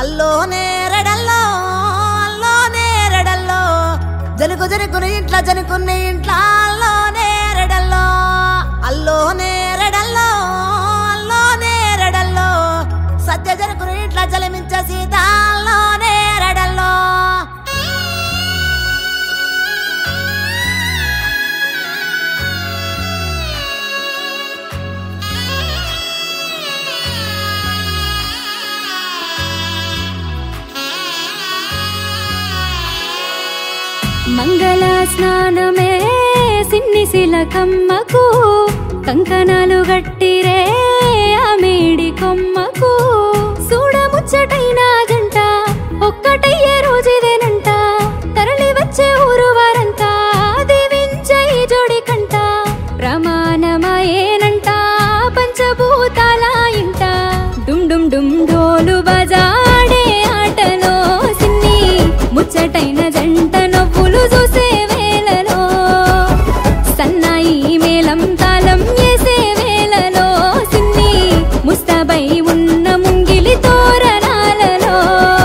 అల్లో నేరడల్లో అల్లో నేరడల్లో జనుకు జనుకుని ఇంట్లో జనుకుని ఇంట్లో అల్లో నేరడల్లో అల్లో నేరడల్లో అల్లో నేరడల్లో సత్య జనుకుని ఇంట్లో జలమించ సీత అల్లో నేరడల్లో మంగళ స్నానమే సిన్ని శిలకమ్మకు కంకణాలు గట్టిరే ఆ మేడి కొమ్మకు చూడముచ్చటైన జంట ఒక్కటయ్యే రోజుదేనంట తరలి వచ్చే ఊరు వారంతా దీవించే ఈ జోడి కంట ప్రమాణమయేనంట పంచభూతాల ఇంట డుమ్ డుమ్ డుమ్ డోలు బజాడే ఆటలో సిన్ని ముచ్చటైన జంట నవ్వులు చూసే వేళలో సన్నాయి మేళం తాళం వేసే వేళలో సిన్ని ముస్తాబై ఉన్న ముంగిలి తోరణాలలో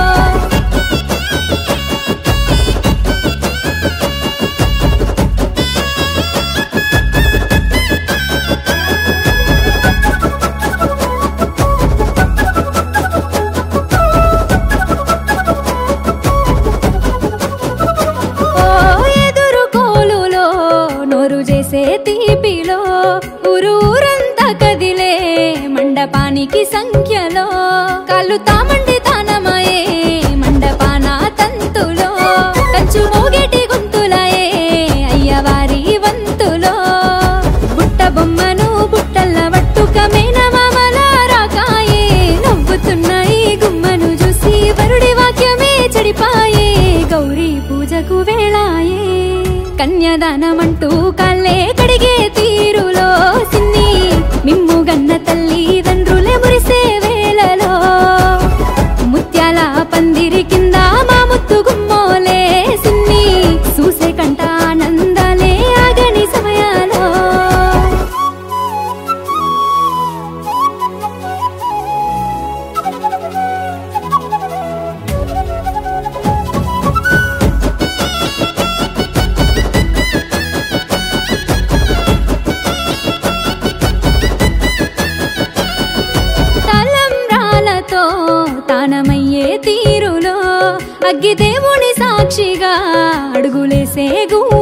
ఓ ఎదురు కోలులో నోరు చేసే తీపిలో ఊరూరంతా కదిలే మండపానికి సంఖ్యలో కాళ్ళు తామండి తానమాయే మండపాన తంతులో కంచు మోగేటి గొంతులయే అయ్యవారి వంతులో బుట్ట బొమ్మను బుట్టల్ల పట్టుక మేనమామల రాకాయే నవ్వుతున్నాయి గుమ్మను చూసి వరుడి వాక్యమే చెడిపాయే గౌరీ పూజకు వేళాయే కన్యాదానమంటూ కాళ్ళే కడిగే తీరులో సిన్ని మిమ్ము గన్న తల్లి తండ్రులే మురిసే వేళలో ముత్యాల పందిరి కింద మా ముత్తు గుమ్మోలే సిన్ని చూసే కంట ఆనందాలే ఆగని సమయాలో తలంబ్రాలతో తానమయ్యే తీరులో అగ్గి దేవుని సాక్షిగా అడుగులేసే గూ